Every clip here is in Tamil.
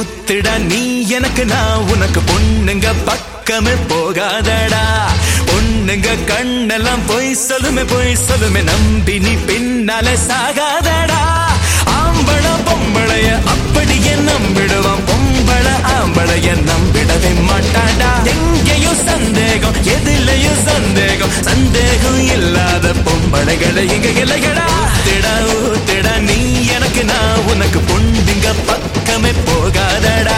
ஊத்துடா நீ எனக்கு நான் உனக்கு பொண்ணுங்க பக்கமே போகாதடா பொண்ணுங்க கண்ணெல்லாம் பொய் சொல்லுமே பொய் சொல்லுமே நம்பி நீ பின்னால சாகாதடா ஆம்பள பொம்பளைய அப்படியே நம்பிடுவான் பொம்பள ஆம்பளைய நம்பிடவே மாட்டாடா எங்கேயும் சந்தேகம் எதுலயும் சந்தேகம் சந்தேகம் இல்லாத பொம்பளைகளை இங்க இல்லைகளா ஊத்திடா ஊத்திடா நீ எனக்கு நான் உனக்கு பொண்டுங்க பக்கமே போகாதடா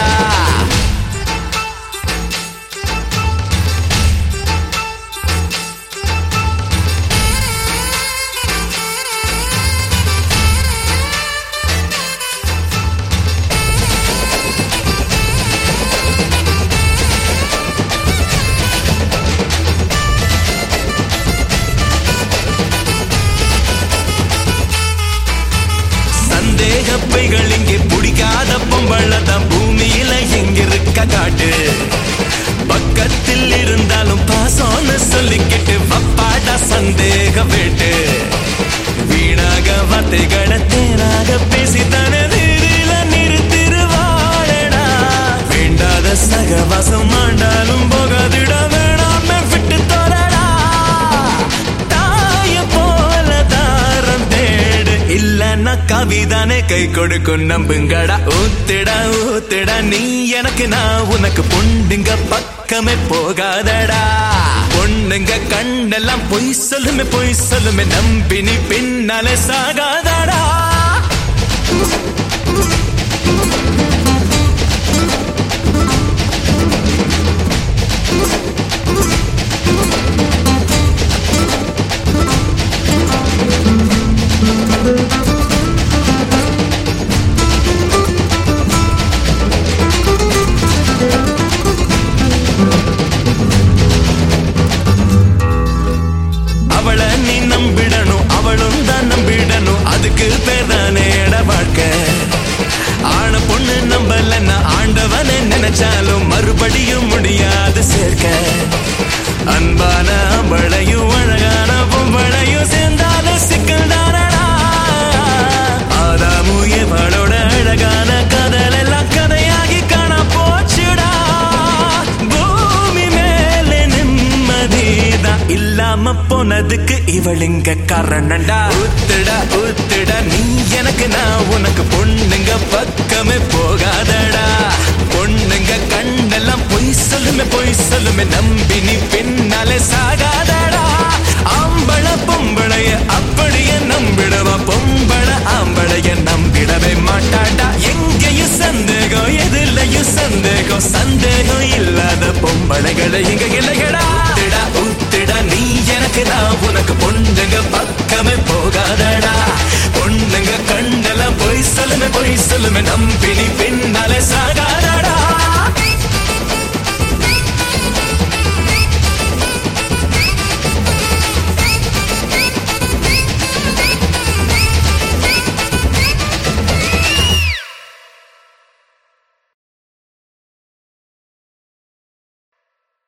சந்தேக பைகள் இங்கே பிடிக்காத பொம்பளதான் பூமியில எங்கிருக்க காட்டு பக்கத்தில் இருந்தாலும் பாசம்னு சொல்லிக்கிட்டு வப்பாடா சந்தேக வேட்டு வீணாக வார்த்தைகளை தேனாக பேசி தனதில நிறுத்திருவாழடா வேண்டாத சகவாசம் ஆண்டாலும் போகாதிட வேணாம விட்டு தரடா தாய போல தாரம் தேடு இல்லன்னா கவிதானே கை கொடுக்கும் நம்புங்கடா ஊத்திடா ஊத்திடா நீ எனக்கு நான் உனக்கு பொண்டுங்க பக்கமே போகாதடா பொண்ணுங்க கண்ணெல்லாம் பொய் சொல்லுமே பொய் சொல்லுமே நம்பி நீ பின்னாலே சாகாதடா அவளை நீ நம்பிடணும் அவளும் தான் நம்பிடணும் அதுக்கு பேர் தானே இட வாழ்க்கை ஆன பொண்ணு நம்பலன்னா ஆண்டவனை நினைச்சாலும் மறுபடியும் முடியாது சேர்க்க அன்பான அவளையும் அழகான பொம்பளையும் சேர்ந்தாலும் சிக்கல் தானடா ஆதாமு இவளோட அழகான கதல் எல்லாம் கதையாகி காண போச்சுடா பூமி மேலே நிம்மதிதான் இல்லாம போனதுக்கு இவளுங்க காரணண்டா ஊத்துடா ஊத்துடா நீ எனக்கு நான் உனக்கு பொண்ணுங்க பக்கமே போகாதடா